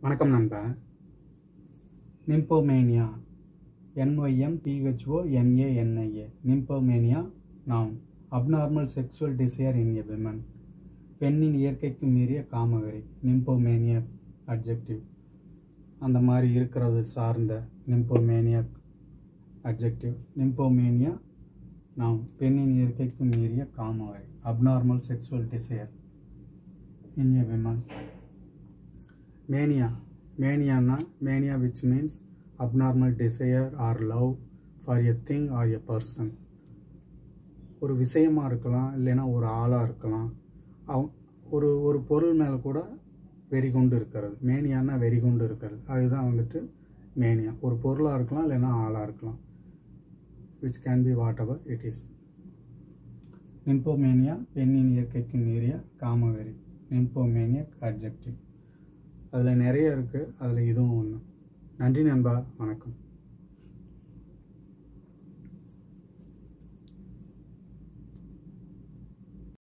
வணக்கம் நண்பா nymphomania N Y M P H O M A N I A nymphomania நாம் abnormal sexual desire in a women பெண்ணின் இயற்கைக்கு மீறிய காமவெறி நிம்போமேனியா அட்ஜெக்டிவ் அந்த மாதிரி இருக்கிறது சார்ந்த நிம்போமேனியா அட்ஜெக்டிவ் நிம்போமேனியா நாம் பெண்ணின் இயற்கைக்கு மீறிய காமவெறி abnormal sexual desire in a women mania மேனியானா mania which means abnormal desire or love for a thing or a person ஒரு விஷயமாக இருக்கலாம் இல்லைன்னா ஒரு ஆளாக இருக்கலாம் அவ் ஒரு ஒரு பொருள் மேலே கூட வெறி கொண்டு இருக்கிறது மேனியானா வெறி கொண்டு இருக்கிறது அதுதான் வந்துட்டு மேனியா ஒரு பொருளாக இருக்கலாம் இல்லைன்னா ஆளாக இருக்கலாம் which can be whatever it is nymphomania பெண்ணின் இயற்கைக்கு மீறிய காமவெறி நிம்போமேனியா அட்ஜெக்டிவ் அதில் நிறைய இருக்குது அதில் இதுவும் ஒன்று நன்றி நண்பா வணக்கம்